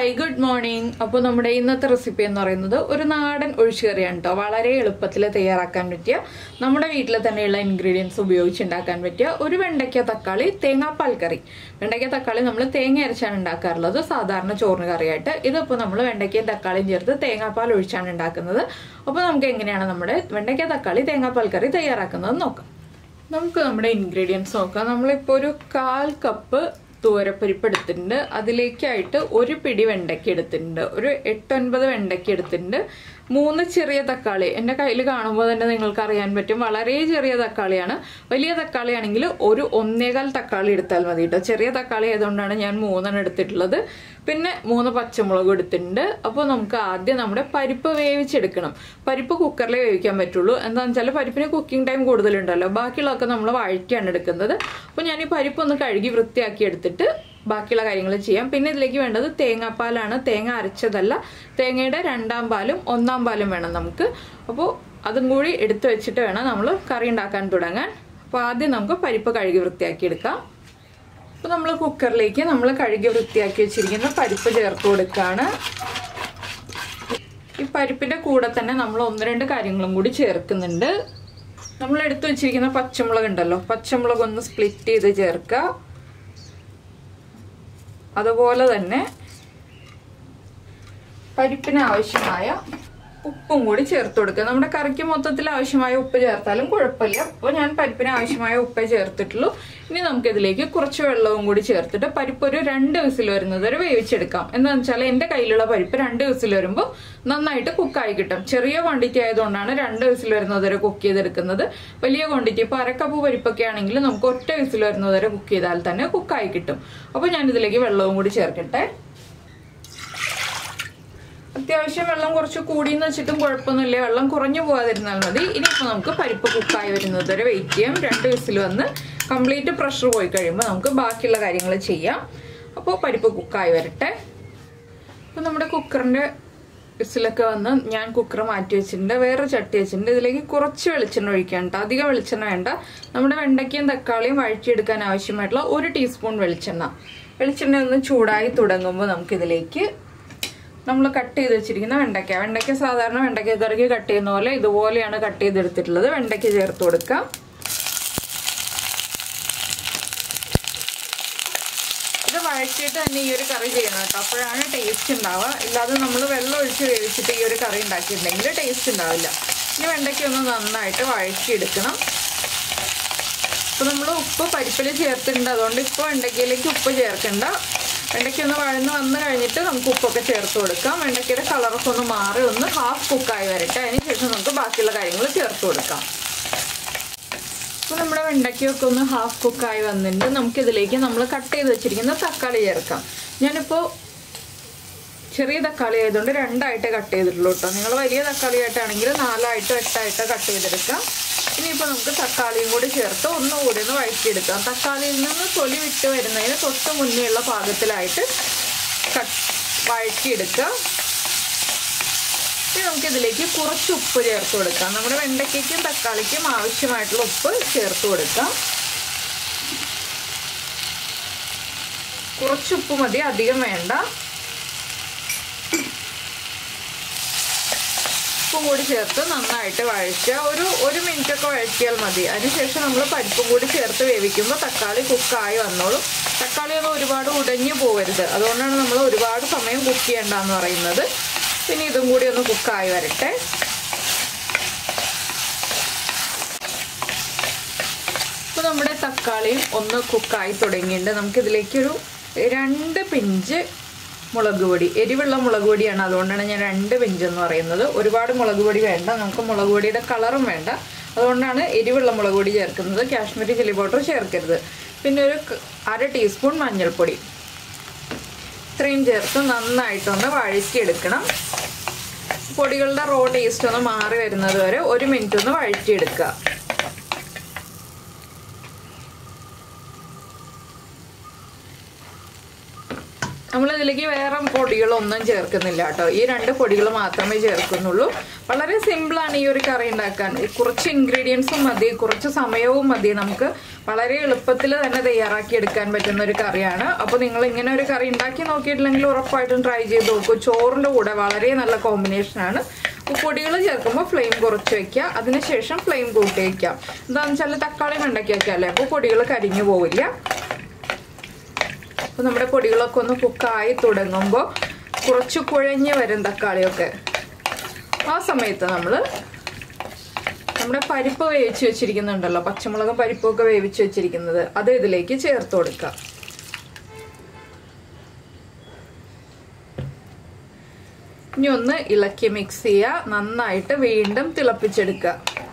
hi good morning അപ്പോൾ നമ്മുടെ ഇന്നത്തെ റെസിപ്പി എന്ന് പറയുന്നത് ഒരു നാടൻ ഒഴിച്ചുകറിയാണ് കേട്ടോ വളരെ എളുപ്പത്തിൽ തയ്യാറാക്കാൻ പറ്റിയ നമ്മുടെ വീട്ടിൽ തന്നെയുള്ള ഇൻഗ്രീഡിയൻസ് ഉപയോഗിച്ച് ഉണ്ടാക്കാൻ പറ്റിയ ഒരു വെണ്ടയ്ക്ക തക്കാളി തേങ്ങാപ്പാൽ കറി വെണ്ടയ്ക്ക തക്കാളി നമ്മൾ തേങ്ങ അരച്ചാണ് ഉണ്ടാക്കാറുള്ളത് സാധാരണ ചോറിന് കറിയായിട്ട് ഇതിപ്പോൾ നമ്മൾ വെണ്ടയ്ക്കയും തക്കാളിയും ചേർത്ത് തേങ്ങാപ്പാൽ ഒഴിച്ചാണ് ഉണ്ടാക്കുന്നത് അപ്പോൾ നമുക്ക് എങ്ങനെയാണ് നമ്മുടെ വെണ്ടയ്ക്ക തക്കാളി തേങ്ങാപ്പാൽ കറി തയ്യാറാക്കുന്നത് നോക്കാം നമുക്ക് നമ്മുടെ ഇൻഗ്രീഡിയൻസ് നോക്കാം നമ്മളിപ്പോൾ ഒരു കാൽ കപ്പ് തൂരപ്പരിപ്പ് എടുത്തിട്ടുണ്ട് അതിലേക്കായിട്ട് ഒരു പിടി വെണ്ടയ്ക്ക എടുത്തിട്ടുണ്ട് ഒരു എട്ടൊൻപത് വെണ്ടയ്ക്ക എടുത്തിട്ടുണ്ട് മൂന്ന് ചെറിയ തക്കാളി എൻ്റെ കയ്യിൽ കാണുമ്പോൾ തന്നെ നിങ്ങൾക്ക് അറിയാൻ പറ്റും വളരെ ചെറിയ തക്കാളിയാണ് വലിയ തക്കാളി ആണെങ്കിൽ ഒരു ഒന്നേകാൽ തക്കാളി എടുത്താൽ മതി കേട്ടോ ചെറിയ തക്കാളി ആയതുകൊണ്ടാണ് ഞാൻ മൂന്നെണ്ണം എടുത്തിട്ടുള്ളത് പിന്നെ മൂന്ന് പച്ചമുളക് എടുത്തിട്ടുണ്ട് അപ്പോൾ നമുക്ക് ആദ്യം നമ്മുടെ പരിപ്പ് വേവിച്ചെടുക്കണം പരിപ്പ് കുക്കറിൽ വേവിക്കാൻ പറ്റുള്ളൂ എന്താണെന്ന് വെച്ചാൽ പരിപ്പിന് കുക്കിംഗ് ടൈം കൂടുതലുണ്ടല്ലോ ബാക്കിയുള്ളതൊക്കെ നമ്മൾ വഴറ്റിയാണ് എടുക്കുന്നത് അപ്പോൾ ഞാൻ ഈ പരിപ്പ് ഒന്ന് കഴുകി വൃത്തിയാക്കി എടുത്തിട്ട് ബാക്കിയുള്ള കാര്യങ്ങൾ ചെയ്യാം പിന്നെ ഇതിലേക്ക് വേണ്ടത് തേങ്ങാപ്പാലാണ് തേങ്ങ അരച്ചതല്ല തേങ്ങയുടെ രണ്ടാം പാലും ഒന്നാം പാലും വേണം നമുക്ക് അപ്പോൾ അതും കൂടി എടുത്തു വെച്ചിട്ട് വേണം നമ്മൾ കറി ഉണ്ടാക്കാൻ തുടങ്ങാൻ അപ്പോൾ ആദ്യം നമുക്ക് പരിപ്പ് കഴുകി വൃത്തിയാക്കി എടുക്കാം അപ്പോൾ നമ്മൾ കുക്കറിലേക്ക് നമ്മൾ കഴുകി വൃത്തിയാക്കി വെച്ചിരിക്കുന്ന പരിപ്പ് ചേർത്ത് കൊടുക്കുകയാണ് ഈ പരിപ്പിന്റെ കൂടെ തന്നെ നമ്മൾ ഒന്ന് രണ്ട് കാര്യങ്ങളും കൂടി ചേർക്കുന്നുണ്ട് നമ്മൾ എടുത്തു വെച്ചിരിക്കുന്ന പച്ചമുളക് ഉണ്ടല്ലോ പച്ചമുളക് ഒന്ന് സ്പ്ലിറ്റ് ചെയ്ത് ചേർക്കുക അതുപോലെ തന്നെ പരിപ്പിന് ആവശ്യമായ ഉപ്പും കൂടി ചേർത്ത് കൊടുക്കുക നമ്മുടെ കറിക്ക് മൊത്തത്തിൽ ആവശ്യമായ ഉപ്പ് ചേർത്താലും കുഴപ്പമില്ല അപ്പോൾ ഞാൻ പരിപ്പിന് ആവശ്യമായ ഉപ്പേ ചേർത്തിട്ടുള്ളൂ ഇനി നമുക്ക് ഇതിലേക്ക് കുറച്ച് വെള്ളവും കൂടി ചേർത്തിട്ട് പരിപ്പ് ഒരു രണ്ട് വിസിൽ വരുന്നത് വരെ വേവിച്ചെടുക്കാം എന്താണെന്ന് വെച്ചാൽ എൻ്റെ കയ്യിലുള്ള പരിപ്പ് രണ്ട് വിസിൽ വരുമ്പോൾ നന്നായിട്ട് കുക്കായി കിട്ടും ചെറിയ ക്വാണ്ടിറ്റി ആയതുകൊണ്ടാണ് രണ്ട് വിസിൽ വരുന്നത് വരെ കുക്ക് ചെയ്തെടുക്കുന്നത് വലിയ ക്വാണ്ടിറ്റി ഇപ്പോൾ അരക്കപ്പ് പരിപ്പൊക്കെ ആണെങ്കിൽ നമുക്ക് ഒറ്റ വിസിൽ വരുന്നത് വരെ കുക്ക് ചെയ്താൽ തന്നെ കുക്കായി കിട്ടും അപ്പോൾ ഞാൻ ഇതിലേക്ക് വെള്ളവും കൂടി ചേർക്കട്ടെ അത്യാവശ്യം വെള്ളം കുറച്ച് കൂടിയെന്ന് വെച്ചിട്ടും കുഴപ്പമൊന്നുമില്ല വെള്ളം കുറഞ്ഞു പോകാതിരുന്നാൽ മതി ഇനിയിപ്പോൾ നമുക്ക് പരിപ്പ് കുക്കായി വരുന്നത് വരെ വെയിറ്റ് ചെയ്യാം രണ്ട് വിസിൽ വന്ന് കംപ്ലീറ്റ് പ്രഷർ പോയി കഴിയുമ്പോൾ നമുക്ക് ബാക്കിയുള്ള കാര്യങ്ങൾ ചെയ്യാം അപ്പോൾ പരിപ്പ് കുക്കായി വരട്ടെ അപ്പോൾ നമ്മുടെ കുക്കറിൻ്റെ വിസിലൊക്കെ വന്ന് ഞാൻ കുക്കർ മാറ്റി വെച്ചിട്ടുണ്ട് വേറെ ചട്ടി വെച്ചിട്ടുണ്ട് ഇതിലേക്ക് കുറച്ച് വെളിച്ചെണ്ണ ഒഴിക്കാൻ കേട്ടോ അധികം വെളിച്ചെണ്ണ വേണ്ട നമ്മുടെ വെണ്ടയ്ക്കയും തക്കാളിയും വഴറ്റിയെടുക്കാൻ ആവശ്യമായിട്ടുള്ള ഒരു ടീസ്പൂൺ വെളിച്ചെണ്ണ വെളിച്ചെണ്ണ ഒന്ന് ചൂടായി തുടങ്ങുമ്പോൾ നമുക്കിതിലേക്ക് നമ്മൾ കട്ട് ചെയ്ത് വെച്ചിരിക്കുന്ന വെണ്ടയ്ക്ക വെണ്ടയ്ക്ക സാധാരണ വെണ്ടയ്ക്ക കറിക്ക് കട്ട് ചെയ്യുന്ന പോലെ ഇതുപോലെയാണ് കട്ട് ചെയ്തെടുത്തിട്ടുള്ളത് വെണ്ടയ്ക്ക ചേർത്ത് കൊടുക്കാം ഇത് വഴറ്റിയിട്ട് തന്നെ ഈ ഒരു കറി ചെയ്യണം കേട്ടോ അപ്പോഴാണ് ടേസ്റ്റ് ഉണ്ടാവുക ഇല്ലാതെ നമ്മൾ വെള്ളം ഒഴിച്ച് വേവിച്ചിട്ട് ഈ ഒരു കറി ഉണ്ടാക്കിയിട്ടുണ്ടെങ്കിൽ ടേസ്റ്റ് ഉണ്ടാവില്ല ഇനി വെണ്ടയ്ക്ക ഒന്ന് നന്നായിട്ട് വഴറ്റിയെടുക്കണം ഇപ്പോൾ നമ്മൾ ഉപ്പ് പരിപ്പിൽ ചേർത്തിട്ടുണ്ട് അതുകൊണ്ട് ഇപ്പോൾ വെണ്ടയ്ക്കയിലേക്ക് ഉപ്പ് ചേർക്കണ്ട വെണ്ടയ്ക്ക ഒന്ന് വഴന്ന് വന്ന് കഴിഞ്ഞിട്ട് നമുക്ക് ഉപ്പൊക്കെ ചേർത്ത് കൊടുക്കാം വെണ്ടയ്ക്കയുടെ കളറൊക്കെ ഒന്ന് മാറി ഒന്ന് ഹാഫ് കുക്കായി വരട്ടെ അതിന് ശേഷം നമുക്ക് ബാക്കിയുള്ള കാര്യങ്ങൾ ചേർത്ത് കൊടുക്കാം ഇപ്പോൾ നമ്മുടെ വെണ്ടയ്ക്കൊക്കെ ഒന്ന് ഹാഫ് കുക്കായി വന്നിട്ടുണ്ട് നമുക്കിതിലേക്ക് നമ്മൾ കട്ട് ചെയ്ത് വെച്ചിരിക്കുന്ന തക്കാളി ചേർക്കാം ഞാനിപ്പോൾ ചെറിയ തക്കാളി ആയതുകൊണ്ട് രണ്ടായിട്ട് കട്ട് ചെയ്തിട്ടുള്ളൂ കേട്ടോ നിങ്ങൾ വലിയ തക്കാളി ആയിട്ടാണെങ്കിൽ നാലായിട്ടോ എട്ടായിട്ടോ കട്ട് ചെയ്തെടുക്കാം ഇനിയിപ്പോൾ നമുക്ക് തക്കാളിയും കൂടി ചേർത്ത് ഒന്നുകൂടി ഒന്ന് വഴറ്റിയെടുക്കാം തക്കാളിയിൽ നിന്ന് തൊലി വിട്ട് വരുന്നതിന് തൊട്ട് മുന്നേയുള്ള പാകത്തിലായിട്ട് കട്ട് വഴറ്റിയെടുക്കുക ഇനി നമുക്ക് ഇതിലേക്ക് കുറച്ച് ഉപ്പ് ചേർത്ത് കൊടുക്കാം നമ്മുടെ വെണ്ടയ്ക്കും തക്കാളിക്കും ആവശ്യമായിട്ടുള്ള ഉപ്പ് ചേർത്ത് കൊടുക്കാം കുറച്ച് ഉപ്പ് മതി അധികം വേണ്ട ഉപ്പും കൂടി ചേർത്ത് നന്നായിട്ട് വഴറ്റുക ഒരു ഒരു മിനിറ്റ് ഒക്കെ വഴറ്റിയാൽ മതി അതിനുശേഷം നമ്മൾ പരിപ്പും കൂടി ചേർത്ത് വേവിക്കുമ്പോൾ തക്കാളി കുക്കായി വന്നോളും തക്കാളി ഒന്നും ഒരുപാട് ഉടഞ്ഞു പോകരുത് അതുകൊണ്ടാണ് നമ്മൾ ഒരുപാട് സമയം കുക്ക് ചെയ്യേണ്ടെന്ന് പറയുന്നത് പിന്നെ ഇതും കൂടി ഒന്ന് കുക്കായി വരട്ടെ ഇപ്പോൾ നമ്മുടെ തക്കാളിയും ഒന്ന് കുക്കായി തുടങ്ങിയിട്ടുണ്ട് നമുക്കിതിലേക്കൊരു രണ്ട് പിഞ്ച് മുളക് പൊടി എരിവുള്ള മുളക് പൊടിയാണ് അതുകൊണ്ടാണ് ഞാൻ രണ്ട് പിഞ്ച് എന്ന് പറയുന്നത് ഒരുപാട് മുളക് പൊടി വേണ്ട നമുക്ക് മുളക് പൊടിയുടെ കളറും വേണ്ട അതുകൊണ്ടാണ് എരിവുള്ള മുളക് പൊടി ചേർക്കുന്നത് കാശ്മീരി ചില്ലി പൗഡർ ചേർക്കരുത് പിന്നെ ഒരു അര ടീസ്പൂൺ മഞ്ഞൾപ്പൊടി ഇത്രയും ചേർത്ത് നന്നായിട്ടൊന്ന് വഴറ്റിയെടുക്കണം പൊടികളുടെ റോ ടേസ്റ്റ് ഒന്ന് മാറി വരുന്നത് വരെ ഒരു മിനിറ്റ് ഒന്ന് വഴറ്റിയെടുക്കുക നമ്മൾ ഇതിലേക്ക് വേറെ പൊടികളൊന്നും ചേർക്കുന്നില്ല കേട്ടോ ഈ രണ്ട് പൊടികൾ മാത്രമേ ചേർക്കുന്നുള്ളൂ വളരെ സിമ്പിളാണ് ഈ ഒരു കറി ഉണ്ടാക്കാൻ കുറച്ച് ഇൻഗ്രീഡിയൻസും മതി കുറച്ച് സമയവും മതി നമുക്ക് വളരെ എളുപ്പത്തിൽ തന്നെ തയ്യാറാക്കി എടുക്കാൻ പറ്റുന്ന ഒരു കറിയാണ് അപ്പോൾ നിങ്ങൾ ഇങ്ങനെ ഒരു കറി ഉണ്ടാക്കി നോക്കിയിട്ടില്ലെങ്കിൽ ഉറപ്പായിട്ടും ട്രൈ ചെയ്ത് നോക്കൂ ചോറിൻ്റെ കൂടെ വളരെ നല്ല കോമ്പിനേഷനാണ് പൊടികൾ ചേർക്കുമ്പോൾ ഫ്ലെയിം കുറച്ച് വെക്കുക അതിനുശേഷം ഫ്ലെയിം കൂട്ടി വയ്ക്കാം എന്താണെന്ന് വെച്ചാൽ തക്കാളി വെണ്ടയ്ക്ക് വെക്കാമല്ലേ അപ്പോൾ പൊടികൾ കരിഞ്ഞു പോവില്ല അപ്പോൾ നമ്മുടെ പൊടികളൊക്കെ ഒന്ന് കുക്കായി തുടങ്ങുമ്പോൾ കുറച്ച് കുഴഞ്ഞ് വരും തക്കാളിയൊക്കെ ആ സമയത്ത് നമ്മൾ നമ്മുടെ പരിപ്പ് വേവിച്ച് വെച്ചിരിക്കുന്നുണ്ടല്ലോ പച്ചമുളകും പരിപ്പും ഒക്കെ വേവിച്ച് വെച്ചിരിക്കുന്നത് അത് ഇതിലേക്ക് ചേർത്ത് കൊടുക്കാം ഇനി ഒന്ന് ഇളക്കി മിക്സ് ചെയ്യുക നന്നായിട്ട് വീണ്ടും തിളപ്പിച്ചെടുക്കുക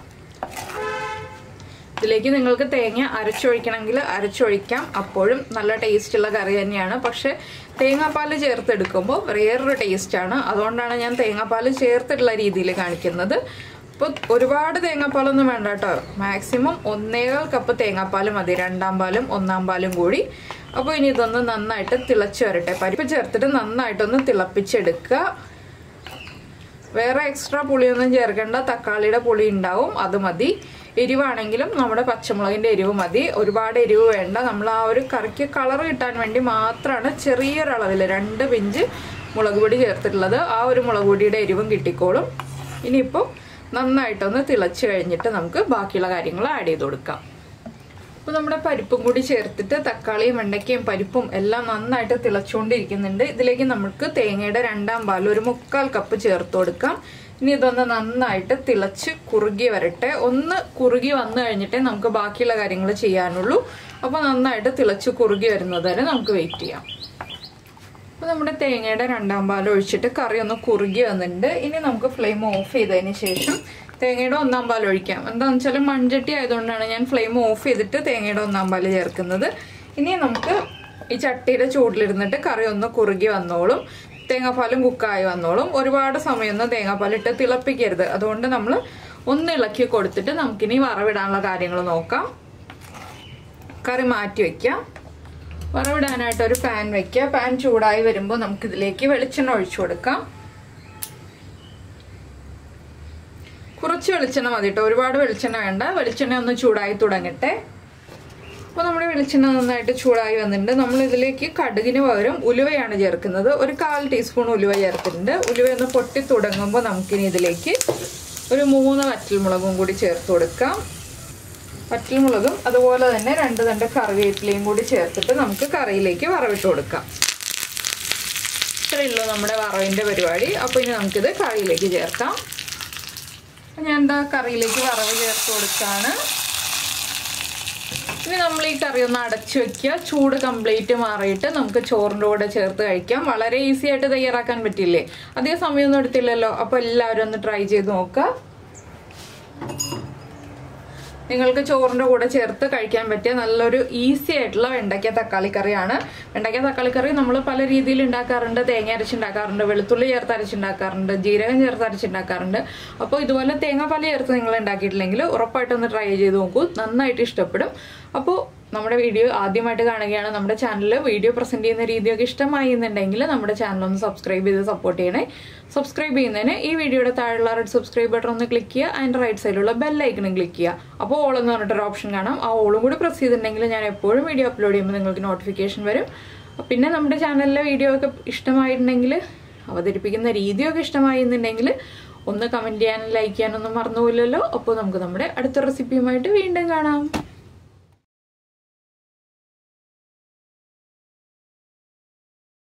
ഇതിലേക്ക് നിങ്ങൾക്ക് തേങ്ങ അരച്ചൊഴിക്കണമെങ്കിൽ അരച്ചൊഴിക്കാം അപ്പോഴും നല്ല ടേസ്റ്റുള്ള കറി തന്നെയാണ് പക്ഷെ തേങ്ങാപ്പാൽ ചേർത്തെടുക്കുമ്പോൾ വേറൊരു ടേസ്റ്റാണ് അതുകൊണ്ടാണ് ഞാൻ തേങ്ങാപ്പാൽ ചേർത്തിട്ടുള്ള രീതിയിൽ കാണിക്കുന്നത് അപ്പോൾ ഒരുപാട് തേങ്ങാപ്പാലൊന്നും വേണ്ട കേട്ടോ മാക്സിമം ഒന്നേകാൽ കപ്പ് തേങ്ങാപ്പാൽ മതി രണ്ടാം പാലും ഒന്നാം പാലും കൂടി അപ്പോൾ ഇനി ഇതൊന്ന് നന്നായിട്ട് തിളച്ച് വരട്ടെ പരിപ്പ് ചേർത്തിട്ട് നന്നായിട്ടൊന്ന് തിളപ്പിച്ചെടുക്കുക വേറെ എക്സ്ട്രാ പുളിയൊന്നും ചേർക്കേണ്ട തക്കാളിയുടെ പുളി ഉണ്ടാവും അത് മതി എരിവാണെങ്കിലും നമ്മുടെ പച്ചമുളകിൻ്റെ എരിവ് മതി ഒരുപാട് എരിവ് വേണ്ട നമ്മൾ ആ ഒരു കറിക്ക് കളർ കിട്ടാൻ വേണ്ടി മാത്രമാണ് ചെറിയൊരളവിൽ രണ്ട് പിഞ്ച് മുളക് പൊടി ചേർത്തിട്ടുള്ളത് ആ ഒരു മുളക് പൊടിയുടെ എരിവും കിട്ടിക്കോളും ഇനിയിപ്പോൾ നന്നായിട്ടൊന്ന് തിളച്ച് കഴിഞ്ഞിട്ട് നമുക്ക് ബാക്കിയുള്ള കാര്യങ്ങൾ ആഡ് ചെയ്ത് കൊടുക്കാം അപ്പോൾ നമ്മുടെ പരിപ്പും കൂടി ചേർത്തിട്ട് തക്കാളിയും വെണ്ടയ്ക്കയും പരിപ്പും എല്ലാം നന്നായിട്ട് തിളച്ചുകൊണ്ടിരിക്കുന്നുണ്ട് ഇതിലേക്ക് നമുക്ക് തേങ്ങയുടെ രണ്ടാം പാൽ ഒരു മുക്കാൽ കപ്പ് ചേർത്ത് കൊടുക്കാം ഇനി ഇതൊന്ന് നന്നായിട്ട് തിളച്ച് കുറുകി വരട്ടെ ഒന്ന് കുറുകി വന്നു കഴിഞ്ഞിട്ടേ നമുക്ക് ബാക്കിയുള്ള കാര്യങ്ങൾ ചെയ്യാനുള്ളൂ അപ്പോൾ നന്നായിട്ട് തിളച്ച് കുറുകി വരുന്നത് വരെ നമുക്ക് വെയിറ്റ് ചെയ്യാം അപ്പോൾ നമ്മുടെ തേങ്ങയുടെ രണ്ടാം പാൽ ഒഴിച്ചിട്ട് കറി ഒന്ന് കുറുകി വന്നിട്ടുണ്ട് ഇനി നമുക്ക് ഫ്ലെയിം ഓഫ് ചെയ്തതിന് ശേഷം തേങ്ങയുടെ ഒന്നാം പാൽ ഒഴിക്കാം എന്താണെന്ന് വെച്ചാൽ മൺചട്ടി ആയതുകൊണ്ടാണ് ഞാൻ ഫ്ലെയിം ഓഫ് ചെയ്തിട്ട് തേങ്ങയുടെ ഒന്നാം പാൽ ചേർക്കുന്നത് ഇനി നമുക്ക് ഈ ചട്ടിയുടെ ചൂടിലിരുന്നിട്ട് കറി ഒന്ന് കുറുകി വന്നോളും തേങ്ങാപ്പാലും കുക്കായി വന്നോളും ഒരുപാട് സമയമൊന്നും തേങ്ങാപ്പാലിട്ട് തിളപ്പിക്കരുത് അതുകൊണ്ട് നമ്മൾ ഒന്ന് ഇളക്കി കൊടുത്തിട്ട് നമുക്കിനി വറവിടാനുള്ള കാര്യങ്ങൾ നോക്കാം കറി മാറ്റി വയ്ക്കാം വറവിടാനായിട്ട് ഒരു പാൻ വെക്കുക പാൻ ചൂടായി വരുമ്പോൾ നമുക്കിതിലേക്ക് വെളിച്ചെണ്ണ ഒഴിച്ചു കൊടുക്കാം കുറച്ച് വെളിച്ചെണ്ണ മതി കേട്ടോ ഒരുപാട് വെളിച്ചെണ്ണ വേണ്ട വെളിച്ചെണ്ണ ഒന്ന് ചൂടായി തുടങ്ങട്ടെ അപ്പോൾ നമ്മുടെ വെളിച്ചെണ്ണ നന്നായിട്ട് ചൂടായി വന്നിട്ടുണ്ട് നമ്മൾ ഇതിലേക്ക് കടുകിന് പകരം ഉലുവയാണ് ചേർക്കുന്നത് ഒരു കാൽ ടീസ്പൂൺ ഉലുവ ചേർത്തിട്ടുണ്ട് ഉലുവ ഒന്ന് പൊട്ടി തുടങ്ങുമ്പോൾ നമുക്കിനി ഇതിലേക്ക് ഒരു മൂന്ന് വറ്റൽമുളകും കൂടി ചേർത്ത് കൊടുക്കാം വറ്റൽമുളകും അതുപോലെ തന്നെ രണ്ട് തണ്ട് കറിവേപ്പിലയും കൂടി ചേർത്തിട്ട് നമുക്ക് കറിയിലേക്ക് വറവിട്ട് കൊടുക്കാം ഇത്രയുള്ളൂ നമ്മുടെ വറവിൻ്റെ പരിപാടി അപ്പോൾ ഇനി നമുക്കിത് കറിയിലേക്ക് ചേർക്കാം ഞാൻ എന്താ കറിയിലേക്ക് വറവ് ചേർത്ത് കൊടുക്കാണ് ഇനി നമ്മൾ ഈ കറി ഒന്ന് അടച്ചു വെക്കുക ചൂട് കംപ്ലീറ്റ് മാറിയിട്ട് നമുക്ക് ചോറിൻ്റെ കൂടെ ചേർത്ത് കഴിക്കാം വളരെ ഈസി ആയിട്ട് തയ്യാറാക്കാൻ പറ്റില്ലേ അധികം സമയമൊന്നും എടുത്തില്ലല്ലോ അപ്പോൾ എല്ലാവരും ഒന്ന് ട്രൈ ചെയ്ത് നോക്കുക നിങ്ങൾക്ക് ചോറിൻ്റെ കൂടെ ചേർത്ത് കഴിക്കാൻ പറ്റിയ നല്ലൊരു ഈസി ആയിട്ടുള്ള വെണ്ടയ്ക്ക തക്കാളി കറിയാണ് വെണ്ടയ്ക്ക തക്കാളി കറി നമ്മൾ പല രീതിയിൽ ഉണ്ടാക്കാറുണ്ട് തേങ്ങ അരച്ചുണ്ടാക്കാറുണ്ട് വെളുത്തുള്ളി ചേർത്ത് അരച്ചുണ്ടാക്കാറുണ്ട് ജീരകം ചേർത്ത് അരച്ചുണ്ടാക്കാറുണ്ട് അപ്പോൾ ഇതുപോലെ തേങ്ങാപ്പാൽ ചേർത്ത് നിങ്ങൾ ഉണ്ടാക്കിയിട്ടില്ലെങ്കിൽ ഉറപ്പായിട്ടൊന്ന് ട്രൈ ചെയ്ത് നോക്കൂ നന്നായിട്ട് ഇഷ്ടപ്പെടും അപ്പോൾ നമ്മുടെ വീഡിയോ ആദ്യമായിട്ട് കാണുകയാണ് നമ്മുടെ ചാനലിൽ വീഡിയോ പ്രസന്റ് ചെയ്യുന്ന രീതിയൊക്കെ ഇഷ്ടമായി എന്നുണ്ടെങ്കിൽ നമ്മുടെ ചാനൽ ഒന്ന് സബ്സ്ക്രൈബ് ചെയ്ത് സപ്പോർട്ട് ചെയ്യണേ സബ്സ്ക്രൈബ് ചെയ്യുന്നതിന് ഈ വീഡിയോയുടെ താഴെയുള്ള റെഡ് സബ്സ്ക്രൈബ് ബട്ടൺ ഒന്ന് ക്ലിക്ക് ചെയ്യുക അതിൻ്റെ റൈറ്റ് സൈഡിലുള്ള ബെല്ലൈക്കണും ക്ലിക്ക് ചെയ്യുക അപ്പോൾ ഓൾ എന്ന് പറഞ്ഞിട്ടൊരു ഓപ്ഷൻ കാണാം ആ ഓളും കൂടി പ്രസ് ചെയ്തിട്ടുണ്ടെങ്കിൽ ഞാൻ എപ്പോഴും വീഡിയോ അപ്ലോഡ് ചെയ്യുമ്പോൾ നിങ്ങൾക്ക് നോട്ടിഫിക്കേഷൻ വരും പിന്നെ നമ്മുടെ ചാനലിലെ വീഡിയോ ഒക്കെ ഇഷ്ടമായിട്ടുണ്ടെങ്കിൽ അവതരിപ്പിക്കുന്ന രീതിയൊക്കെ ഇഷ്ടമായി എന്നുണ്ടെങ്കിൽ ഒന്ന് കമൻറ്റ് ചെയ്യാനും ലൈക്ക് ചെയ്യാനൊന്നും മറന്നുപോയില്ലല്ലോ അപ്പോൾ നമുക്ക് നമ്മുടെ അടുത്ത റെസിപ്പിയുമായിട്ട് വീണ്ടും കാണാം